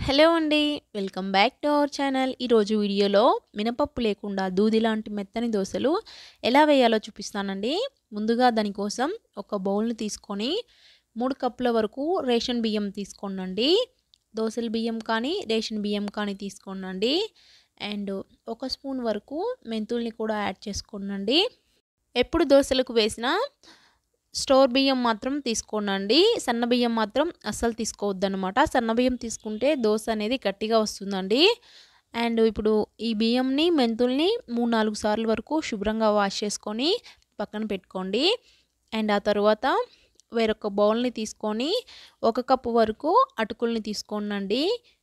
hello అండి welcome back to our channel ఈరోజు వీడియోలో మినపప్పు లేకుండా దూది లాంటి మెత్తని దోశలు ఎలా వేయాలో చూపిస్తానండి ముందుగా దానికోసం ఒక బౌల్ని తీసుకొని మూడు కప్పుల వరకు రేషన్ బియ్యం తీసుకోండి దోశల బియ్యం కానీ రేషన్ బియ్యం కానీ తీసుకోండి అండ్ ఒక స్పూన్ వరకు మెంతుల్ని కూడా యాడ్ చేసుకోండి ఎప్పుడు దోశలకు వేసినా స్టోర్ బియ్యం మాత్రం తీసుకోనండి సన్న బియ్యం మాత్రం అస్సలు తీసుకోవద్దనమాట సన్న బియ్యం తీసుకుంటే దోశ అనేది గట్టిగా వస్తుందండి అండ్ ఇప్పుడు ఈ బియ్యంని మెంతుల్ని మూడు నాలుగు సార్లు వరకు శుభ్రంగా వాష్ చేసుకొని పక్కన పెట్టుకోండి అండ్ ఆ తర్వాత వేరొక బౌల్ని తీసుకొని ఒక కప్పు వరకు అటుకుల్ని తీసుకోనండి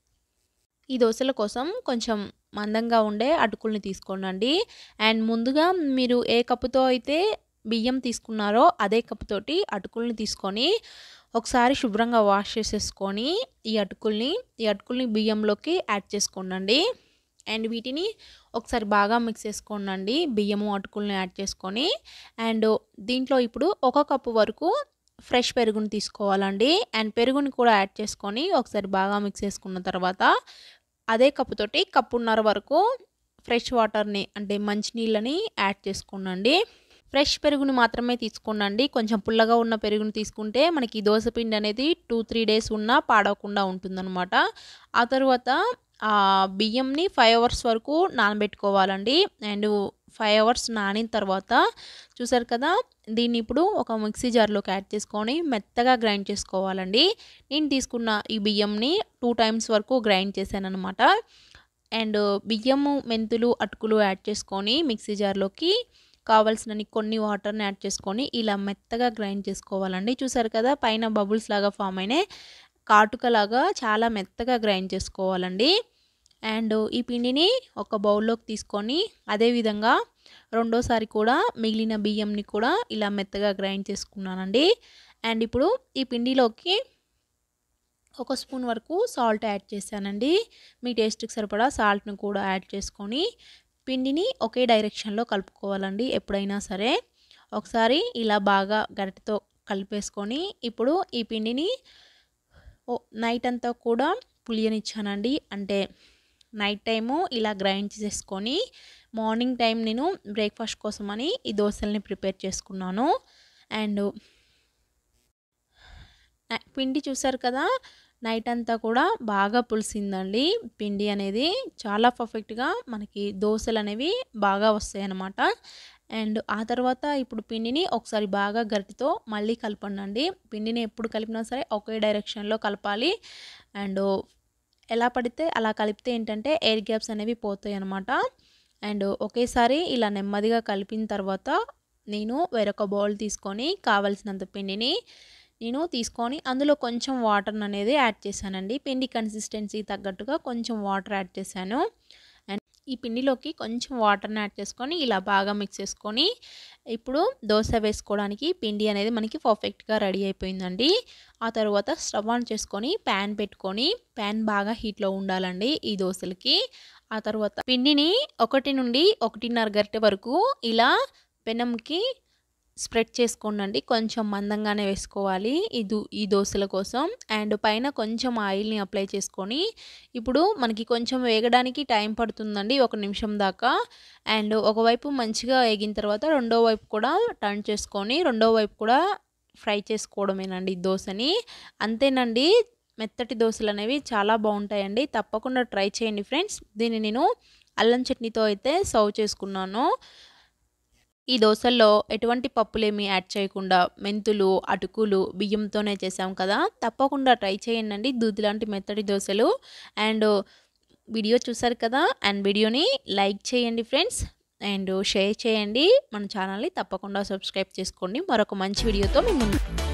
ఈ దోశల కోసం కొంచెం మందంగా ఉండే అటుకుల్ని తీసుకోనండి అండ్ ముందుగా మీరు ఏ కప్పుతో అయితే బియ్యం తీసుకున్నారో అదే కప్పుతోటి అటుకుల్ని తీసుకొని ఒకసారి శుభ్రంగా వాష్ చేసేసుకొని ఈ అటుకుల్ని ఈ అటుకుల్ని బియ్యంలోకి యాడ్ చేసుకోండి అండ్ వీటిని ఒకసారి బాగా మిక్స్ చేసుకోండి బియ్యము అటుకుల్ని యాడ్ చేసుకొని అండ్ దీంట్లో ఇప్పుడు ఒక కప్పు వరకు ఫ్రెష్ పెరుగుని తీసుకోవాలండి అండ్ పెరుగుని కూడా యాడ్ చేసుకొని ఒకసారి బాగా మిక్స్ చేసుకున్న తర్వాత అదే కప్పుతోటి కప్పున్నర వరకు ఫ్రెష్ వాటర్ని అంటే మంచినీళ్ళని యాడ్ చేసుకోండి ఫ్రెష్ పెరుగుని మాత్రమే తీసుకోండి కొంచెం పుల్లగా ఉన్న పెరుగుని తీసుకుంటే మనకి దోశ పిండి అనేది టూ త్రీ డేస్ ఉన్నా పాడవకుండా ఉంటుందన్నమాట ఆ తర్వాత ఆ బియ్యంని ఫైవ్ అవర్స్ వరకు నానబెట్టుకోవాలండి అండ్ ఫైవ్ అవర్స్ నానిన తర్వాత చూసారు కదా దీన్ని ఇప్పుడు ఒక మిక్సీ జార్లోకి యాడ్ చేసుకొని మెత్తగా గ్రైండ్ చేసుకోవాలండి నేను తీసుకున్న ఈ బియ్యంని టూ టైమ్స్ వరకు గ్రైండ్ చేశాను అనమాట అండ్ బియ్యము మెంతులు అటుకులు యాడ్ చేసుకొని మిక్సీ జార్లోకి కావాల్సినన్ని కొన్ని వాటర్ని యాడ్ చేసుకొని ఇలా మెత్తగా గ్రైండ్ చేసుకోవాలండి చూసారు కదా పైన బబుల్స్ లాగా ఫామ్ అయినాయి కాటుకలాగా చాలా మెత్తగా గ్రైండ్ చేసుకోవాలండి అండ్ ఈ పిండిని ఒక బౌల్లోకి తీసుకొని అదేవిధంగా రెండోసారి కూడా మిగిలిన బియ్యంని కూడా ఇలా మెత్తగా గ్రైండ్ చేసుకున్నానండి అండ్ ఇప్పుడు ఈ పిండిలోకి ఒక స్పూన్ వరకు సాల్ట్ యాడ్ చేశానండి మీ టేస్ట్కి సరిపడా సాల్ట్ని కూడా యాడ్ చేసుకొని పిండిని ఒకే డైరెక్షన్లో కలుపుకోవాలండి ఎప్పుడైనా సరే ఒకసారి ఇలా బాగా గరిటతో కలిపేసుకొని ఇప్పుడు ఈ పిండిని నైట్ అంతా కూడా పులియనిచ్చానండి అంటే నైట్ టైము ఇలా గ్రైండ్ చేసుకొని మార్నింగ్ టైం నేను బ్రేక్ఫాస్ట్ కోసమని ఈ దోశల్ని ప్రిపేర్ చేసుకున్నాను అండ్ పిండి చూసారు కదా నైట్ అంతా కూడా బాగా పులిసిందండి పిండి అనేది చాలా పర్ఫెక్ట్గా మనకి దోశలు అనేవి బాగా వస్తాయి అన్నమాట అండ్ ఆ తర్వాత ఇప్పుడు పిండిని ఒకసారి బాగా గరిటితో మళ్ళీ కలపండి పిండిని ఎప్పుడు కలిపినా సరే ఒకే డైరెక్షన్లో కలపాలి అండ్ ఎలా పడితే అలా కలిపితే ఏంటంటే ఎయిర్ గ్యాప్స్ అనేవి పోతాయి అన్నమాట అండ్ ఒకేసారి ఇలా నెమ్మదిగా కలిపిన తర్వాత నేను వేరొక బౌల్ తీసుకొని కావలసినంత పిండిని నేను తీసుకొని అందులో కొంచెం వాటర్ అనేది యాడ్ చేశానండి పిండి కన్సిస్టెన్సీ తగ్గట్టుగా కొంచెం వాటర్ యాడ్ చేశాను అండ్ ఈ పిండిలోకి కొంచెం వాటర్ని యాడ్ చేసుకొని ఇలా బాగా మిక్స్ చేసుకొని ఇప్పుడు దోశ వేసుకోవడానికి పిండి అనేది మనకి పర్ఫెక్ట్గా రెడీ అయిపోయిందండి ఆ తర్వాత స్టవ్ ఆన్ చేసుకొని ప్యాన్ పెట్టుకొని ప్యాన్ బాగా హీట్లో ఉండాలండి ఈ దోశలకి ఆ తర్వాత పిండిని ఒకటి నుండి ఒకటిన్నర గంట వరకు ఇలా పెనంకి స్ప్రెడ్ చేసుకోండి కొంచెం మందంగానే వేసుకోవాలి ఈ దో ఈ దోశల కోసం అండ్ పైన కొంచెం ఆయిల్ని అప్లై చేసుకొని ఇప్పుడు మనకి కొంచెం వేగడానికి టైం పడుతుందండి ఒక నిమిషం దాకా అండ్ ఒకవైపు మంచిగా వేగిన తర్వాత రెండో వైపు కూడా టర్న్ చేసుకొని రెండో వైపు కూడా ఫ్రై చేసుకోవడమేనండి దోశని అంతేనండి మెత్తటి దోశలు అనేవి చాలా బాగుంటాయండి తప్పకుండా ట్రై చేయండి ఫ్రెండ్స్ దీన్ని నేను అల్లం చట్నీతో అయితే సర్వ్ చేసుకున్నాను ఈ దోశల్లో ఎటువంటి పప్పులేమి యాడ్ చేయకుండా మెంతులు అటుకులు బియ్యంతోనే చేసాం కదా తప్పకుండా ట్రై చేయండి దూది లాంటి మెత్తటి దోశలు అండ్ వీడియో చూసారు కదా అండ్ వీడియోని లైక్ చేయండి ఫ్రెండ్స్ అండ్ షేర్ చేయండి మన ఛానల్ని తప్పకుండా సబ్స్క్రైబ్ చేసుకోండి మరొక మంచి వీడియోతో మేము